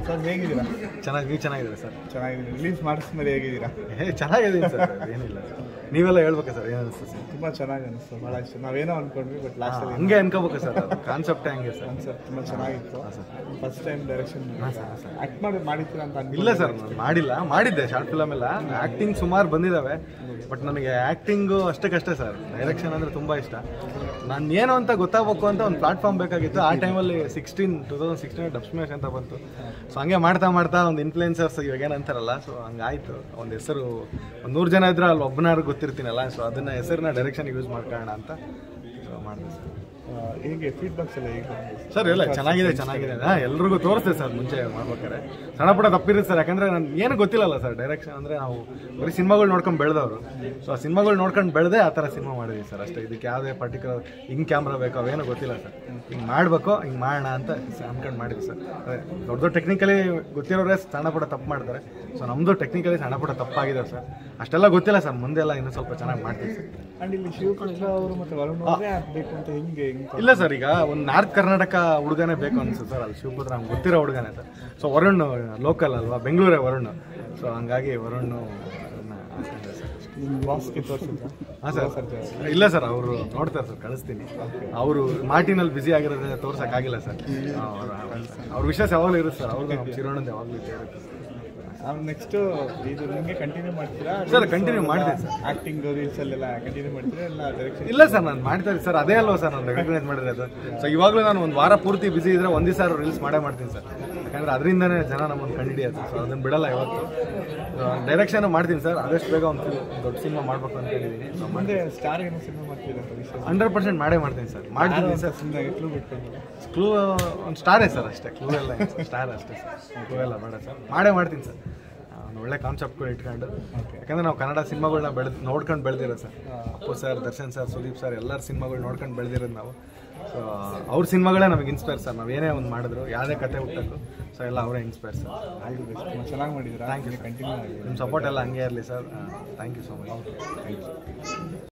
Sir ಹೇಗಿದ್ದೀರಾ ಚೆನ್ನಾಗಿ ನೀವು ಚೆನ್ನಾಗಿದ್ದೀರಾ ಸರ್ ಚೆನ್ನಾಗಿದ್ದೀನಿ ರಿಲೀಸ್ ಮಾಡಿಸ್ಮೇಲೆ ಹೇಗಿದ್ದೀರಾ ಹೇ ಚೆನ್ನಾಗಿದ್ದೀನಿ ಸರ್ ಏನಿಲ್ಲ ಸರ್ ನೀವೆಲ್ಲ ಹೇಳ್ಬೇಕು ಸರ್ ಏನು ಅನಿಸ್ತು ಸರ್ ತುಂಬ ಚೆನ್ನಾಗಿ ಅನಿಸ್ತು ಭಾಳ ಇಷ್ಟ ನಾವೇನೋ ಅನ್ಕೊಂಡ್ವಿ ಬಟ್ ಲಾಸ್ಟಲ್ಲಿ ಹಂಗೆ ಅನ್ಕೋಬೇಕು ಸರ್ ಕಾನ್ಸೆಪ್ಟೇ ಹಂಗೆ ಸರ್ ಕಾನ್ಸೆಪ್ಟ್ ತುಂಬ ಚೆನ್ನಾಗಿತ್ತು ಫಸ್ಟ್ ಟೈಮ್ ಡೈರೆಕ್ಷನ್ ಆ್ಯಕ್ಟ್ ಮಾಡಿ ಮಾಡಿದ್ದೀರಾ ಅಂತ ಅನ್ಕೊಂಡೆ. ಇಲ್ಲ ಸರ್ ನಾನು ಮಾಡಿಲ್ಲ ಮಾಡಿದ್ದೆ ಶಾರ್ಟ್ ಫಿಲಮ್ ಎಲ್ಲ ಆ್ಯಕ್ಟಿಂಗ್ ಸುಮಾರು ಬಂದಿದ್ದಾವೆ ಬಟ್ ನನಗೆ ಆ್ಯಕ್ಟಿಂಗು ಅಷ್ಟಕ್ಕಷ್ಟೇ ಸರ್ ಡೈರೆಕ್ಷನ್ ಅಂದರೆ ತುಂಬ ಇಷ್ಟ ನಾನು ಏನು ಅಂತ ಗೊತ್ತಾಗಬೇಕು ಅಂತ ಒಂದು ಪ್ಲಾಟ್ಫಾರ್ಮ್ ಬೇಕಾಗಿತ್ತು ಆ ಟೈಮಲ್ಲಿ sixteen two thousand sixteen dubsmash ಅಂತ ಬಂತು ಸೊ ಹಂಗೆ ಮಾಡ್ತಾ ಮಾಡ್ತಾ ಒಂದು ಇನ್ಫ್ಲುಯೆನ್ಸರ್ಸ್ ಇವಾಗ ಏನಂತಾರಲ್ಲ ಸೊ ಹಂಗಾಯ್ತು ಒಂದು ಹೆಸರು ಒಂದು ನೂರು ಜನ ಇದ್ರೆ ಅಲ್ಲಿ ಒಬ್ಬನಾರು ಗೊತ್ತಿರ್ತೀನಲ್ಲ ಸೊ ಅದನ್ನ ಹೆಸರನ್ನ ಡೈರೆಕ್ಷನ್ ಯೂಸ್ ಮಾಡ್ಕೊಳ್ಳೋಣ ಅಂತ ಸೊ ಮಾಡಿದೆ ಸರ್ ಆ, ಹೇಗೆ ಫೀಡ್ಬ್ಯಾಕ್ಸ್ ಎಲ್ಲ ಹೇಗೆ ಸರ್ ಎಲ್ಲ ಚೆನ್ನಾಗಿದೆ ಚೆನ್ನಾಗಿದೆ ಹಾಂ ಎಲ್ರಿಗೂ ತೋರಿಸ್ತೆ ಸರ್ ಮುಂಚೆ ಮಾಡ್ಬೇಕಾರೆ ಸಣ್ಣ ಪುಟ್ಟ ತಪ್ಪಿರುತ್ತೆ ಸರ್ ಯಾಕಂದ್ರೆ ನನ್ ಏನು ಗೊತ್ತಿಲ್ಲಲ್ಲ ಸರ್ ಡೈರೆಕ್ಷನ್ ಅಂದರೆ ನಾವು ಬರೀ ಸಿನಿಮಾಗಳು ನೋಡ್ಕೊಂಡು ಬೆಳೆದವರು ಸೊ ಆ ಸಿನಿಮಾಗಳು ನೋಡ್ಕೊಂಡು ಬೆಳೆದೇ ಆ ಥರ ಸಿನಿಮಾ ಮಾಡಿದ್ವಿ ಸರ್ ಅಷ್ಟೇ ಇದಕ್ಕೆ ಯಾವುದೇ ಪರ್ಟಿಕ್ಯುಲರ್ ಹಿಂಗೆ ಕ್ಯಾಮ್ರಾ ಬೇಕು ಅವೇನೋ ಗೊತ್ತಿಲ್ಲ ಸರ್ ಹಿಂಗೆ ಮಾಡಬೇಕು ಹಿಂಗೆ ಮಾಡೋಣ ಅಂತ ಅನ್ಕೊಂಡು ಮಾಡಿದ್ವಿ ಸರ್ ಅದೇ ದೊಡ್ಡ ದೊಡ್ಡ ಟೆಕ್ನಿಕಲಿ ಗೊತ್ತಿರೋರೇ ಸಣ್ಣ ಪುಟ್ಟ ತಪ್ಪು ಮಾಡ್ತಾರೆ ಸೊ ನಮ್ಮದು ಟೆಕ್ನಿಕಲಿ ಸಣ್ಣ ಪುಟ್ಟ ತಪ್ಪಾಗಿದೆ ಸರ್ ಅಷ್ಟೆಲ್ಲ ಗೊತ್ತಿಲ್ಲ ಸರ್ ಮುಂದೆಲ್ಲ ಇನ್ನೂ ಸ್ವಲ್ಪ ಚೆನ್ನಾಗಿ ಮಾಡ್ತೀವಿ ಸರ್ ಆ್ಯಂಡ್ ಇಲ್ಲಿ ಶಿವಕೃಷ್ಣ ಅವರು ಮತ್ತು ವರುಣ್ ಅವರೇ ಆಗಬೇಕು ಅಂತ ಹೆಂಗೆ ಹೆಂಗೆ ಇಲ್ಲ ಸರ್ ಈಗ ಒಂದು ನಾರ್ತ್ ಕರ್ನಾಟಕ ಹುಡುಗನೇ ಬೇಕು ಅನ್ಸುತ್ತೆ ಸರ್ ಅಲ್ಲಿ ಶಿವಪುತ್ರ ನಮ್ಗೆ ಗೊತ್ತಿರೋ ಹುಡುಗನೇ ಸರ್ ಸೊ ವರುಣ್ ಲೋಕಲ್ ಅಲ್ವಾ ಬೆಂಗಳೂರೇ ವರುಣ್ ಸೊ ಹಂಗಾಗಿ ವರುಣ್ ಬಾಸ್ಗೆ ತೋರಿಸಿದ್ರ ಹಾಂ ಸರ್ ಇಲ್ಲ ಸರ್ ಅವರು ನೋಡ್ತಾರೆ ಸರ್ ಕಳಿಸ್ತೀನಿ ಅವರು ಮಾರ್ಟಿನಲ್ಲಿ ಬ್ಯುಸಿ ಆಗಿರೋದ್ರೆ ತೋರ್ಸೋಕ್ಕಾಗಿಲ್ಲ ಸರ್ ಅವ್ರ ಅವ್ರ ವಿಶ್ವಾಸ ಯಾವಾಗಲೂ ಇರುತ್ತೆ ಸರ್ ಅವ್ರಿಗೆ ನಮ್ಮ ಚಿರೋಣದ ಯಾವಾಗಲೂ ಇದ್ದೇ ಇರುತ್ತೆ ನೆಕ್ಸ್ಟ್ ಇದು ನಿಮಗೆ ಕಂಟಿನ್ಯೂ ಮಾಡ್ತೀರಾ ಸರ್ ಕಂಟಿನ್ಯೂ ಮಾಡ್ತೀನಿ ಸರ್ ಆ್ಯಕ್ಟಿಂಗ್ ರೀಲ್ಸಲ್ಲೆಲ್ಲ ಕಂಟಿನ್ಯೂ ಮಾಡ್ತೀರಾ ಇಲ್ಲ ಡೈರೆಕ್ಷನ್ ಇಲ್ಲ ಸರ್ ನಾನು ಮಾಡ್ತಾ ಇದ್ದೀನಿ ಸರ್ ಅದೇ ಅಲ್ವಾ ಸರ್ ನಾನು ರೆಕಗ್ನೈಸ್ ಮಾಡಿರೋದು ಸೊ ಇವಾಗಲೂ ನಾನು ಒಂದು ವಾರ ಪೂರ್ತಿ ಬಿಸಿ ಇದ್ರೆ ಒಂದು ದಿವಸ ರೀಲ್ಸ್ ಮಾಡೇ ಮಾಡ್ತೀನಿ ಸರ್ ಯಾಕಂದ್ರೆ ಅದರಿಂದನೇ ಜನ ನಮ್ಮನ್ನು ಕಂಡಿಡಿಯೋದು ಸೊ ಅದನ್ನು ಬಿಡಲ್ಲ ಯಾವತ್ತು ಡೈರೆಕ್ಷನ್ ಮಾಡ್ತೀನಿ ಸರ್ ಆದಷ್ಟು ಬೇಗ ಒಂದು ದೊಡ್ಡ ಸಿನಿಮಾ ಮಾಡ್ಬೇಕು ಅಂತ ಹೇಳಿದ್ದೀನಿ ಸೊ ಮುಂದೆ ಸ್ಟಾರ್ ಏನೋ ಸಿನಿಮಾ ಮಾಡ್ತೀರಾ ಅಂತ ವಿಷಯ ಹಂಡ್ರೆಡ್ ಪರ್ಸೆಂಟ್ ಮಾಡೇ ಮಾಡ್ತೀನಿ ಸರ್ ಮಾಡ್ತೀನಿ ಸರ್ ಸುಮ್ಮನೆ ಕ್ಲೂ ಬಿಟ್ಕೊಂಡು ಕ್ಲೂ ಒಂದು ಸ್ಟಾರೇ ಸರ್ ಅಷ್ಟೇ ಕ್ಲೂ ಎಲ್ಲ ಸ್ಟಾರ್ ಅಷ್ಟೇ ಸರ್ ಕ್ಲೂ ಎಲ್ಲ ಬೇಡ ಸರ್ ಮಾಡೇ ಮಾಡ್ತೀನಿ ಸರ್ ಒಂದು ಒಳ್ಳೆ ಕಾನ್ಸೆಪ್ಟ್ಗಳು ಇಟ್ಕೊಂಡು ಯಾಕಂದ್ರೆ ನಾವು ಕನ್ನಡ ಸಿನಿಮಾಗಳನ್ನ ಬೆಳೆದು ನೋಡ್ಕೊಂಡು ಬೆಳೆದಿರೋದು sir Appu sir Darshan sir Sudeep sir ಎಲ್ಲರ ಸಿನಿಮಾಗಳು ನೋಡ್ಕೊಂಡು ಬೆಳೆದಿರೋದು ನಾವು ಸೊ ಅವ್ರ ಸಿನಿಮಾಗಳೇ ನಮಗೆ ಇನ್ಸ್ಪೈರ್ ಸರ್ ನಾವು ಏನೇ ಒಂದು ಮಾಡಿದ್ರು ಯಾವುದೇ ಕತೆ ಹುಟ್ಟಬೇಕು ಸೊ ಎಲ್ಲ ಅವರೇ inspire sir all the best ತುಂಬ ಚೆನ್ನಾಗಿ ಮಾಡಿದ್ದೀರಾ Thank you, sir. ಕಂಟಿನ್ಯೂ ಆಗಿ ನಿಮ್ಮ ಸಪೋರ್ಟ್ ಎಲ್ಲ ಹಂಗೆ ಇರಲಿ sir thank you so much thank you